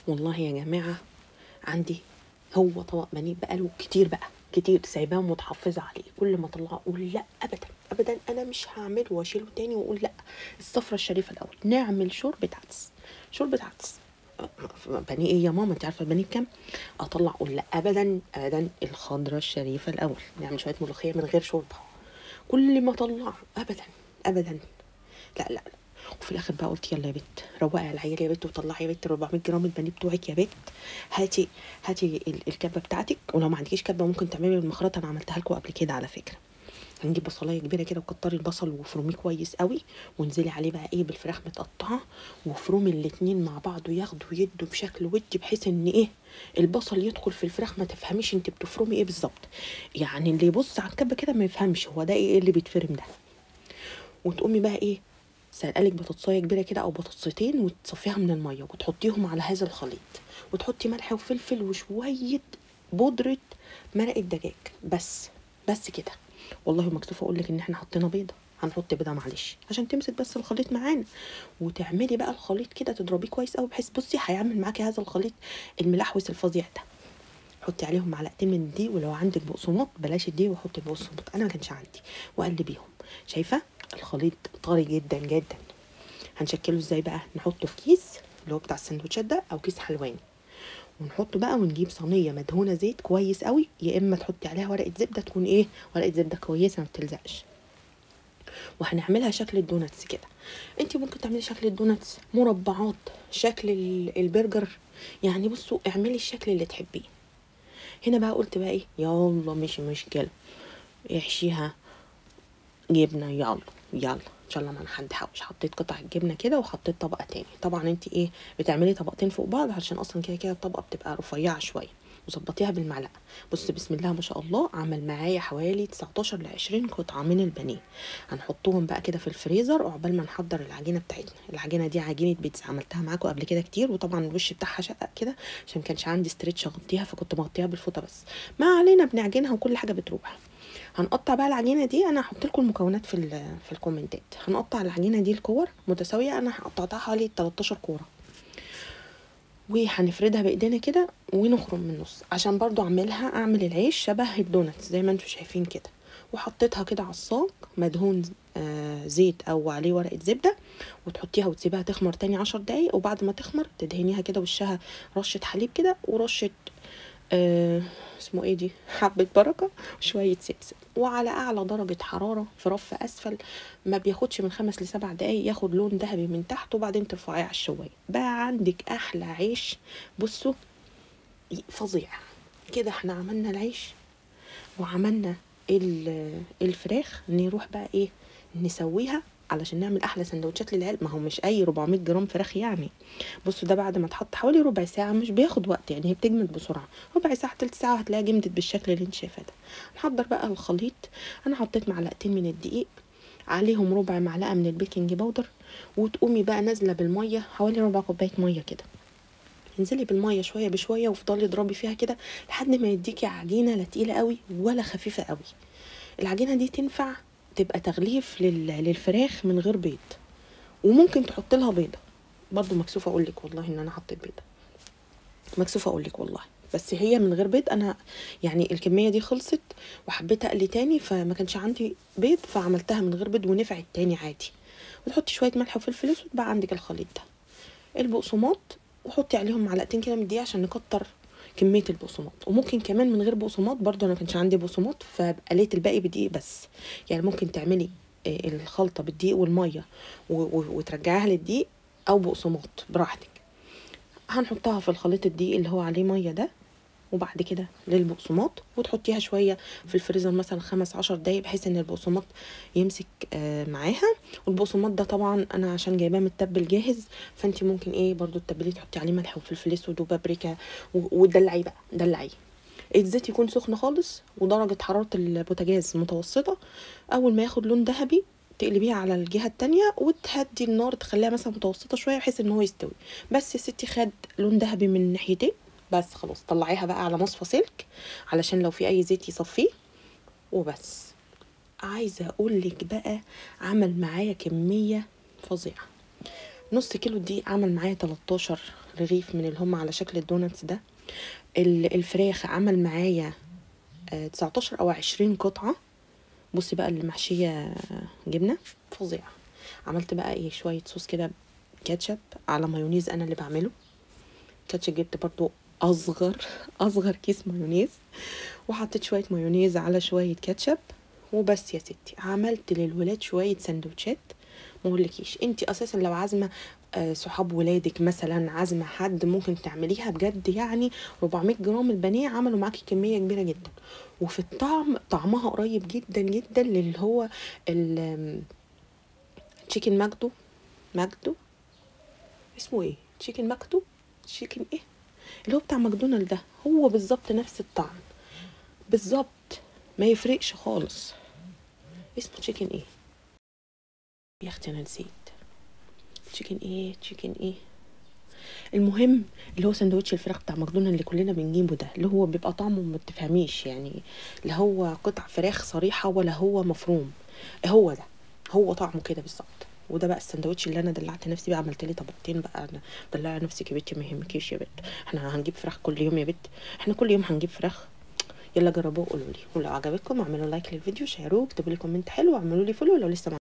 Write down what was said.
والله يا جماعة عندي هو طبق بانيه بقاله كتير بقى كتير سايباه متحفظة عليه كل ما اطلعه اقول لا ابدا ابدا انا مش هعمله واشيله تاني واقول لا الصفرة الشريفة الاول نعمل شوربة عدس شوربة عدس بانيه ايه يا ماما انت عارفه البانيه بكام اطلع اقول لا ابدا ابدا الخضره الشريفه الاول نعمل شويه ملوخيه من غير شوربه كل ما اطلع ابدا ابدا لا لا لا وفي الاخر بقى قلت يلا يا بت روقي على العيال يا بت وطلعي يا بت 400 جرام البانيه بتوعك يا بت هاتي هاتي ال- الكبه بتاعتك ولو ما عندكيش كبه ممكن تعملي بالمخرطه انا عملتها لكم قبل كده على فكره هنجيب بصلايه كبيره كده وكتري البصل وفروميه كويس قوي وانزلي عليه بقى ايه بالفراخ متقطعه وفرومي الاتنين مع بعض وياخدوا يدوا بشكل ودي بحيث ان ايه البصل يدخل في الفراخ ما تفهميش انت بتفرمي ايه بالظبط يعني اللي يبص على الكبه كده ما يفهمش هو ده ايه اللي بيتفرم ده وتقومي بقى ايه سلقلك بطاطسايه كبيره كده او بطاطستين وتصفيها من الميه وتحطيهم على هذا الخليط وتحطي ملح وفلفل وشويه بودره مرق الدجاج بس بس كده والله مكسوفه اقول لك ان احنا حطينا بيضه هنحط بيضه معلش عشان تمسك بس الخليط معانا وتعملي بقى الخليط كده تضربيه كويس قوي بحيث بصي هيعمل معاكي هذا الخليط الملحوس الفظيع ده حطي عليهم معلقتين من الدقيق ولو عندك بقسماط بلاش الدقيق وحطي البقسماط انا ما كانش عندي وقلبيهم شايفه الخليط طري جدا جدا هنشكله ازاي بقى نحطه في كيس اللي هو بتاع السندوتشات ده او كيس حلواني ونحطه بقى ونجيب صينيه مدهونه زيت كويس قوي يا اما تحطي عليها ورقه زبده تكون ايه ورقه زبده كويسه ما بتلزقش وهنعملها شكل الدوناتس كده انت ممكن تعملي شكل الدوناتس مربعات شكل ال- البرجر يعني بصوا اعملي الشكل اللي تحبيه هنا بقى قلت بقى ايه يلا مش مشكله احشيها جبنه يلا يلا ان شاء الله ما حد حوش حطيت قطع الجبنه كده وحطيت طبقه تاني طبعا انت ايه بتعملي طبقتين فوق بعض عشان اصلا كده كده الطبقه بتبقى رفيعه شويه وظبطيها بالمعلقه بص بسم الله ما شاء الله عمل معايا حوالي 19 ل 20 قطعه من البانيه هنحطهم بقى كده في الفريزر عقبال ما نحضر العجينه بتاعتنا العجينه دي عجينه بيتزا عملتها معاكم قبل كده كتير وطبعا الوش بتاعها شقق كده عشان كانش عندي ستريتش اغطيها فكنت مغطيها بالفوطه بس ما علينا بنعجنها وكل حاجه بتروح هنقطع بقى العجينه دي انا هحط لكم المكونات في ال- في الكومنتات هنقطع العجينه دي لكور متساويه انا قطعتها حوالي 13 كوره وهنفردها بايدينا كده ونخرم من النص عشان برضو اعملها اعمل العيش شبه الدونات زي ما انتم شايفين كده وحطيتها كده على الصاج مدهون آه زيت او عليه ورقه زبده وتحطيها وتسيبها تخمر تاني عشر دقايق وبعد ما تخمر تدهنيها كده وشها رشه حليب كده ورشه آه اسمه ايه دي حبة بركة وشوية سمسم وعلى أعلى درجة حرارة في رف أسفل ما بياخدش من خمس لسبع دقايق ياخد لون ذهبي من تحت وبعدين ترفعيه على الشواية بقى عندك أحلى عيش بصوا فظيع كده احنا عملنا العيش وعملنا ال- الفراخ نروح بقى ايه نسويها علشان نعمل احلى سندوتشات للعيال ما هو مش اي 400 جرام فراخ يعني بصوا ده بعد ما اتحط حوالي ربع ساعه مش بياخد وقت يعني هي بتجمد بسرعه ربع ساعه تلت ساعه هتلاقيها جمدت بالشكل اللي انت شايفاه ده نحضر بقى الخليط انا حطيت معلقتين من الدقيق عليهم ربع معلقه من البيكنج باودر وتقومي بقى نازله بالميه حوالي ربع كوبايه ميه كده انزلي بالميه شويه بشويه وافضلي اضربي فيها كده لحد ما يديكي عجينه لا تقيله قوي ولا خفيفه قوي العجينه دي تنفع تبقى تغليف لل... للفراخ من غير بيض وممكن تحط لها بيضه برضو مكسوفه اقول لك والله ان انا حطيت بيضه مكسوفه اقول لك والله بس هي من غير بيض انا يعني الكميه دي خلصت وحبيت اقلي تاني فما كانش عندي بيض فعملتها من غير بيض ونفعت تاني عادي وتحطي شويه ملح وفلفل اسود بقى عندك الخليط ده البقسماط وحطي عليهم معلقتين كده من الدقيق عشان نكتر كميه البقسماط وممكن كمان من غير بقسماط برضو انا كانش عندي بقسماط فقليت الباقي بدقيق بس يعني ممكن تعملي آه، الخلطه بالدقيق والميه و- و- وترجعيها للدقيق او بقسماط براحتك هنحطها في الخليط الدقيق اللي هو عليه ميه ده وبعد كده للبقسماط وتحطيها شويه في الفريزر مثلا خمس عشر دقايق بحيث ان البقسماط يمسك آه معاها والبقسماط ده طبعا انا عشان جايباه متبل جاهز فانت ممكن ايه برضو تتبليه تحطي عليه ملح وفلفل اسود وبابريكا و- وتدلعيه بقى دلعيه الزيت يكون سخن خالص ودرجة حرارة البوتاجاز متوسطة أول ما ياخد لون ذهبي تقلبيها على الجهة التانية وتهدي النار تخليها مثلا متوسطة شوية بحيث ان هو يستوي بس يا ستي خد لون ذهبي من ناحيتين بس خلاص طلعيها بقى على مصفى سلك علشان لو في اي زيت يصفيه وبس عايزة اقولك بقى عمل معايا كمية فظيعة نص كيلو دي عمل معايا 13 رغيف من اللي هم على شكل الدوناتس ده ال- الفراخ عمل معايا آه، 19 او 20 قطعه بصي بقى اللي محشيه جبنه فظيعه عملت بقى ايه شويه صوص كده كاتشب على مايونيز انا اللي بعمله كاتشب جبت برضو اصغر اصغر كيس مايونيز وحطيت شويه مايونيز على شويه كاتشب وبس يا ستي عملت للولاد شويه سندوتشات ما اقولكيش انت اساسا لو عازمه آه، صحاب ولادك مثلا عازمه حد ممكن تعمليها بجد يعني 400 جرام البانيه عملوا معاكي كميه كبيره جدا وفي الطعم طعمها قريب جدا جدا للي هو تشيكن ماجدو ماجدو اسمه ايه تشيكن ماجدو تشيكن ايه اللي هو بتاع ماكدونالد ده هو بالظبط نفس الطعم بالظبط ما يفرقش خالص اسمه تشيكن ايه يا اختي انا نسيت تشيكن ايه تشيكن ايه المهم اللي هو سندوتش الفراخ بتاع ماكدونالد اللي كلنا بنجيبه ده اللي هو بيبقى طعمه ما تفهميش يعني لا هو قطع فراخ صريحه ولا هو مفروم هو ده هو طعمه كده بالظبط وده بقى السندوتش اللي انا دلعت نفسي بقى عملت لي طبقتين بقى انا دلعت نفسي يا بنتي ما يهمكيش يا بنت احنا هنجيب فراخ كل يوم يا بنت احنا كل يوم هنجيب فراخ يلا جربوه وقولوا لي ولو عجبتكم اعملوا لايك للفيديو شيروه اكتبوا لي كومنت حلو واعملوا لي فولو لو لسه ما